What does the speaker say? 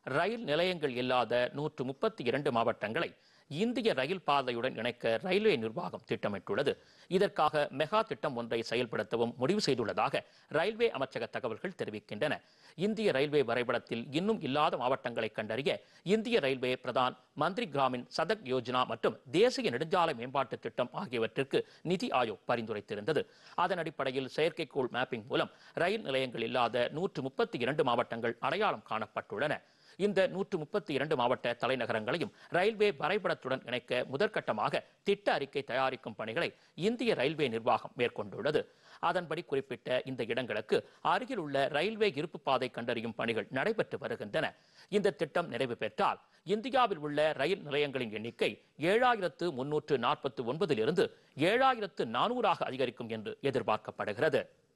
ரயில் நிலையங்கள் இல்லாத நூற்று முப்பத்தி இரண்டு மாவட்டங்களை இந்திய ரயில் பாதையுடன் இணைக்க ரயில்வே நிர்வாகம் திட்டமிட்டுள்ளது இதற்காக மெகா திட்டம் ஒன்றை செயல்படுத்தவும் முடிவு செய்துள்ளதாக ரயில்வே அமைச்சக தகவல்கள் தெரிவிக்கின்றன இந்திய ரயில்வே வரைபடத்தில் இன்னும் இல்லாத மாவட்டங்களை கண்டறிய இந்திய ரயில்வே பிரதான் மந்திரி கிராமின் சதக் யோஜனா மற்றும் தேசிய நெடுஞ்சாலை மேம்பாட்டு திட்டம் ஆகியவற்றிற்கு நிதி ஆயோக் பரிந்துரைத்திருந்தது அதன் அடிப்படையில் செயற்கைக்கோள் மேப்பிங் மூலம் ரயில் நிலையங்கள் இல்லாத நூற்று முப்பத்தி இரண்டு மாவட்டங்கள் அடையாளம் காணப்பட்டுள்ளன இந்த நூற்று முப்பத்தி இரண்டு மாவட்ட தலைநகரங்களையும் ரயில்வே வரைபடத்துடன் இணைக்க முதற்கட்டமாக திட்ட அறிக்கை தயாரிக்கும் பணிகளை இந்திய ரயில்வே நிர்வாகம் மேற்கொண்டுள்ளது அதன்படி குறிப்பிட்ட இந்த இடங்களுக்கு அருகில் உள்ள ரயில்வே இருப்பு பாதை கண்டறியும் பணிகள் நடைபெற்று வருகின்றன இந்த திட்டம் நிறைவு பெற்றால் இந்தியாவில் உள்ள ரயில் நிலையங்களின் எண்ணிக்கை ஏழாயிரத்து முன்னூற்று நாற்பத்தி ஒன்பதிலிருந்து ஏழாயிரத்து நானூறாக அதிகரிக்கும் என்று எதிர்பார்க்கப்படுகிறது